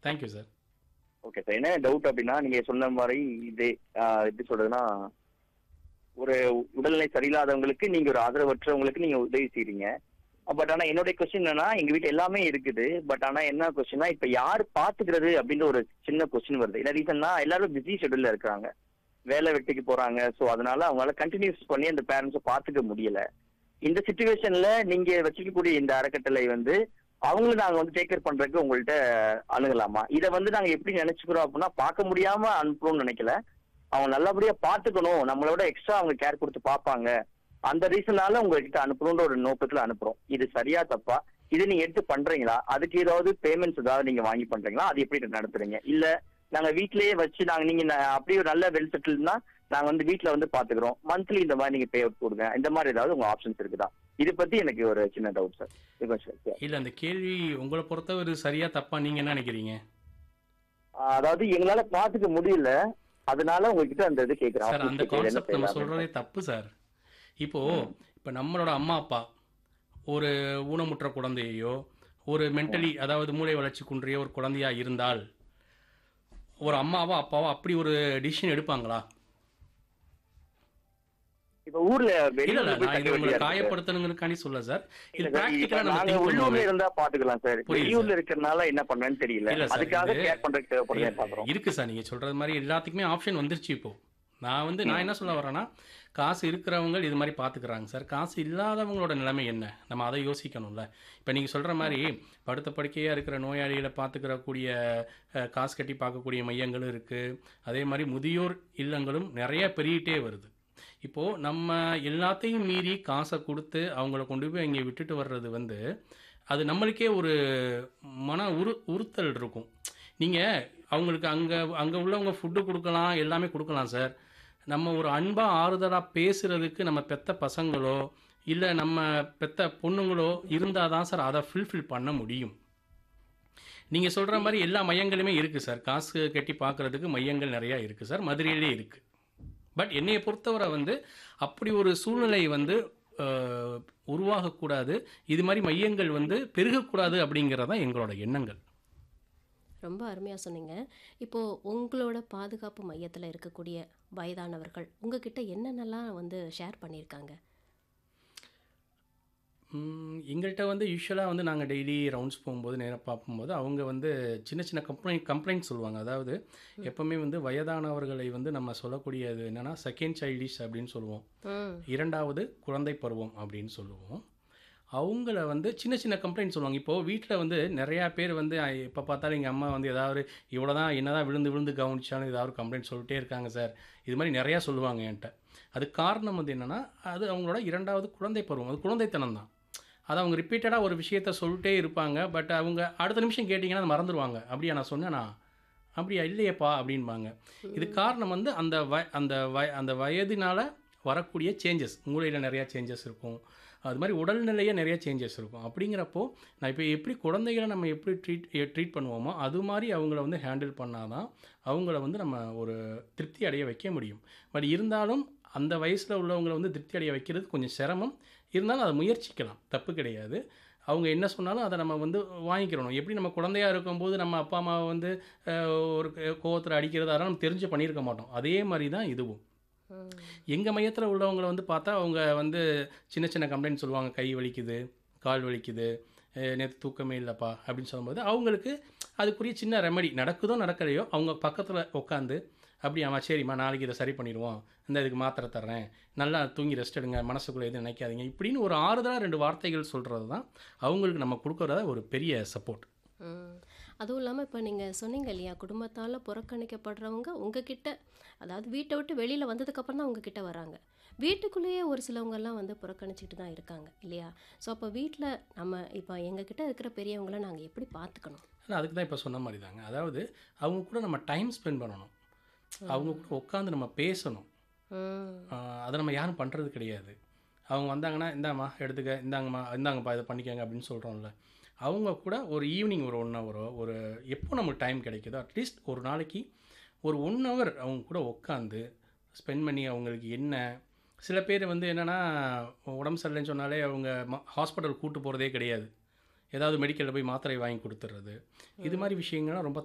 Thank you sir okay sir என்ன doubt அப்படின்னா நீங்க சொன்ன மாதிரி இது ஆஹ், எப்படி சொல்றதுன்னா ஒரு உடல்நிலை சரியில்லாதவங்களுக்கு நீங்க ஒரு ஆதரவற்றவங்களுக்கு நீங்க உதவி செய்றீங்க பட் ஆனா என்னுடைய கொஸ்டின் என்னன்னா எங்க வீட்டுல எல்லாமே இருக்குது பட் ஆனா என்ன கொஸ்டின்னா இப்ப யார் பாத்துக்கிறது அப்படின்ற ஒரு சின்ன கொஸ்டின் வருது என்ன ரீசன்னா எல்லாரும் பிஸி ஷெட்யூல்ல இருக்காங்க வேலை வெட்டிக்கு போறாங்க சோ அதனால அவங்களால கண்டினியூஸ் பண்ணி அந்த பேரண்ட்ஸை பாத்துக்க முடியல இந்த சுச்சுவேஷன்ல நீங்க வச்சிருக்கக்கூடிய இந்த அறக்கட்டளை வந்து அவங்களும் நாங்க வந்து டேக் கேர் பண்றதுக்கு உங்கள்ட்ட அணுகலாமா இதை வந்து நாங்க எப்படி நினைச்சுக்கிறோம் அப்படின்னா பார்க்க முடியாம அனுப்பணும்னு நினைக்கல அவங்க நல்லபடியா பாத்துக்கணும் நம்மளோட எக்ஸ்ட்ரா அவங்க கேர் கொடுத்து பார்ப்பாங்க அந்த ரீசனால உங்ககிட்ட அனுப்பணும்ன்ற ஒரு நோக்கத்துல அனுப்புறோம் இது சரியா தப்பா இது நீங்க எடுத்து பண்றீங்களா அதுக்கு ஏதாவது பேமெண்ட்ஸ் ஏதாவது நீங்க வாங்கி பண்றீங்களா அது எப்படி நடத்துறீங்க இல்ல நாங்க வீட்லயே வச்சு நாங்க நீங்க ந- அப்படியே ஒரு நல்ல வெல் செட்டில்னா நாங்க வந்து வீட்ல வந்து பாத்துக்கிறோம் மந்த்லி இந்த மாதிரி நீங்க பே அவுட் கொடுங்க இந்த மாதிரி ஏதாவது உங்க ஆப்ஷன்ஸ் இருக்குதா இது பத்தி எனக்கு ஒரு சின்ன டவுட் சார் சார் இல்ல அந்த கேள்வி உங்களை பொறுத்தவரை சரியா தப்பா நீங்க என்ன நினைக்கிறீங்க அதாவது எங்களால பாத்துக்க முடியல அதனால உங்ககிட்ட அந்த இது சார் அந்த கேக்குறேன் கான்செப்ட் நம்ம சொல்றதே தப்பு சார் இப்போ இப்போ நம்மளோட அம்மா அப்பா ஒரு ஊனமுற்ற குழந்தையோ ஒரு மென்டலி அதாவது மூளை வளர்ச்சி குன்றிய ஒரு குழந்தையா இருந்தால் ஒரு அம்மாவோ அப்பாவோ அப்படி ஒரு டிசிஷன் எடுப்பாங்களா இப்ப ஊர்ல இல்ல வெளியில இல்ல போய் நான் தங்க இது உங்களை வேண்டியதா இருக்கு. காயப்படுத்தணுங்கிறக்காண்டி சொல்ல சார் இது இல்ல சார், இப்ப பிராக்டிக்கலா நம்ம நாங்க think உள்ளூர்ல பண்ணுவோம். இருந்தா பாத்துக்கலாம் சார் புரியுது வெளியூர்ல இருக்கிறதுனால என்ன பண்றேன்னு தெரியல இல்ல சார், அதுக்காக இது- கேர் பண்றதுக்கு தேவைப்படுறதே பாக்குறோம் இருக்கு சார் நீங்க சொல்றது மாதிரி எல்லாத்துக்குமே ஆப்ஷன் வந்துருச்சு இப்போ நான் வந்து நான் என்ன சொல்ல வரேன்னா காசு இருக்கிறவங்க இது மாதிரி பார்த்துக்கிறாங்க சார் காசு இல்லாதவங்களோட நிலைமை என்ன நம்ம அதை யோசிக்கணும்ல இப்போ நீங்கள் சொல்கிற மாதிரி படுத்த படுக்கையாக இருக்கிற நோயாளிகளை பார்த்துக்கிற கூடிய அஹ், காசு கட்டி பார்க்கக்கூடிய மையங்களும் இருக்குது அதே மாதிரி முதியோர் இல்லங்களும் நிறைய பெருகிட்டே வருது இப்போது நம்ம எல்லாத்தையும் மீறி காசை கொடுத்து அவங்கள கொண்டு போய் இங்கே விட்டுட்டு வர்றது வந்து அது நம்மளுக்கே ஒரு மன உரு உறுத்தல் இருக்கும் நீங்கள் அவங்களுக்கு அங்கே அங்கே உள்ளவங்க ஃபுட்டு கொடுக்கலாம் எல்லாமே கொடுக்கலாம் சார் நம்ம ஒரு அன்பாக ஆறுதலாக பேசுகிறதுக்கு நம்ம பெத்த பசங்களோ இல்லை நம்ம பெத்த பொண்ணுங்களோ இருந்தால் தான் சார் அதை ஃபில்ஃபில் பண்ண முடியும் நீங்கள் சொல்கிற மாதிரி எல்லா மையங்களுமே இருக்குது சார் காசு கட்டி பார்க்குறதுக்கு மையங்கள் நிறையா இருக்குது சார் மதுரையிலே இருக்குது பட் என்னையை பொறுத்தவரை வந்து அப்படி ஒரு சூழ்நிலை வந்து அஹ், உருவாகக்கூடாது இது மாதிரி மையங்கள் வந்து பெருகக்கூடாது அப்படிங்கிறது தான் எங்களோட எண்ணங்கள் ரொம்ப அருமையாக சொன்னீங்க இப்போது உங்களோட பாதுகாப்பு மையத்தில் இருக்கக்கூடிய வயதானவர்கள் உங்ககிட்ட என்னென்னலாம் வந்து ஷேர் பண்ணியிருக்காங்க ம், எங்கள்கிட்ட வந்து யூஸ்வலாக வந்து நாங்கள் டெய்லி ரவுண்ட்ஸ் போகும்போது நேராக பார்க்கும்போது அவங்க வந்து சின்ன சின்ன கம்ப்ளைண்ட் கம்ப்ளைண்ட் சொல்லுவாங்க அதாவது எப்பவுமே வந்து வயதானவர்களை வந்து நம்ம சொல்லக்கூடியது என்னென்னா செகண்ட் சைல்டிஷ் அப்படின்னு சொல்லுவோம் ம் இரண்டாவது குழந்தை பருவம் அப்படின்னு சொல்லுவோம் அவங்கள வந்து சின்ன சின்ன கம்ப்ளைண்ட் சொல்லுவாங்க இப்போது வீட்டில் வந்து நிறையா பேர் வந்து எப்போ பார்த்தாலும் எங்கள் அம்மா வந்து ஏதாவது இவ்வளோ தான் என்ன தான் விழுந்து விழுந்து கவனிச்சாலும் ஏதாவது கம்ப்ளைண்ட் சொல்லிட்டே இருக்காங்க சார் இது மாதிரி நிறையா சொல்லுவாங்க என்கிட்ட அது காரணம் வந்து என்னென்னா அது அவங்களோட இரண்டாவது குழந்தை பருவம் அது குழந்தைத்தனம் தான் அது அவங்க ரிப்பீட்டடாக ஒரு விஷயத்த சொல்லிட்டே இருப்பாங்க பட் அவங்க அடுத்த நிமிஷம் கேட்டிங்கன்னா அதை மறந்துடுவாங்க அப்படியா நான் சொன்னேனா அப்படியா இல்லையேப்பா அப்படின்பாங்க இது காரணம் வந்து அந்த வ அந்த வய அந்த வயதினால் வரக்கூடிய சேஞ்சஸ் மூளையில் நிறையா சேஞ்சஸ் இருக்கும் அது மாதிரி உடல்நிலையே நிறைய சேஞ்சஸ் இருக்கும் அப்படிங்கிறப்போ நான் இப்போ எப்படி குழந்தைகளை நம்ம எப்படி ட்ரீட் ட்ரீட் பண்ணுவோமோ அது மாதிரி அவங்கள வந்து ஹேண்டில் பண்ணாதான் அவங்கள வந்து நம்ம ஒரு திருப்தி அடைய வைக்க முடியும் பட் இருந்தாலும் அந்த வயசில் உள்ளவங்களை வந்து திருப்தி அடைய வைக்கிறது கொஞ்சம் சிரமம் இருந்தாலும் அதை முயற்சிக்கலாம் தப்பு கிடையாது அவங்க என்ன சொன்னாலும் அதை நம்ம வந்து வாங்கிக்கிறணும் எப்படி நம்ம குழந்தையா இருக்கும்போது நம்ம அப்பா அம்மாவை வந்து அஹ், ஒரு கோவத்தில் அடிக்கிறது அதெல்லாம் நம்ம தெரிஞ்சு பண்ணியிருக்க மாட்டோம் அதே மாதிரி தான் இதுவும் ம் எங்கள் மையத்தில் உள்ளவங்களை வந்து பார்த்தா அவங்க வந்து சின்ன சின்ன கம்ப்ளைண்ட் சொல்லுவாங்க கை வலிக்குது கால் வலிக்குது நேற்று தூக்கமே இல்லைப்பா அப்படின்னு சொல்லும்போது அவங்களுக்கு அதுக்குரிய சின்ன ரெமெடி நடக்குதோ நடக்கலையோ அவங்க பக்கத்தில் உட்காந்து அப்படியாம்மா சரிம்மா நாளைக்கு இதை சரி பண்ணிடுவோம் இந்த இதுக்கு மாத்திரை தர்றேன் நல்லா தூங்கி ரெஸ்ட் எடுங்க மனசுக்குள்ளே எதுவும் நினைக்காதீங்க இப்படின்னு ஒரு ஆறுதலாக ரெண்டு வார்த்தைகள் சொல்கிறது தான் அவங்களுக்கு நம்ம கொடுக்குறத ஒரு பெரிய சப்போர்ட் ம். அதுவும் இல்லாமல் இப்போ நீங்கள் சொன்னீங்க இல்லையா குடும்பத்தால் புறக்கணிக்கப்படுறவங்க உங்ககிட்ட அதாவது வீட்டை விட்டு வெளியில் வந்ததுக்கப்புறம் தான் உங்ககிட்ட வராங்க வீட்டுக்குள்ளேயே ஒரு சிலவங்கெல்லாம் வந்து புறக்கணிச்சிட்டு தான் இருக்காங்க இல்லையா ஸோ அப்போ வீட்டில் நம்ம இப்போ எங்ககிட்ட இருக்கிற பெரியவங்கள நாங்கள் எப்படி பார்த்துக்கணும் ஆனால் அதுக்கு தான் இப்போ சொன்ன மாதிரி தாங்க அதாவது அவங்க கூட நம்ம டைம் ஸ்பெண்ட் பண்ணணும் அவங்க கூட உட்காந்து நம்ம பேசணும் ம் ஆஹ் அதை நம்ம யாரும் பண்ணுறது கிடையாது அவங்க வந்தாங்கன்னா இந்தாம்மா எடுத்துக்க இந்தாங்கம்மா இந்தாங்கப்பா இதை பண்ணிக்கங்க அப்படின்னு சொல்கிறோம்ல அவங்க கூட ஒரு ஈவினிங் ஒரு ஒன் ஹவரோ ஒரு எப்போ நமக்கு டைம் கிடைக்குதோ அட்லீஸ்ட் ஒரு நாளைக்கு ஒரு ஒன் ஹவர் அவங்க கூட உட்காந்து ஸ்பெண்ட் பண்ணி அவங்களுக்கு என்ன சில பேர் வந்து என்னென்னா உடம்பு சரியில்லைன்னு சொன்னாலே அவங்க ஹாஸ்பிட்டல் கூட்டு போகிறதே கிடையாது ஏதாவது மெடிக்கலில் போய் மாத்திரை வாங்கி கொடுத்துட்றது இது மாதிரி விஷயங்கள்லாம் ரொம்ப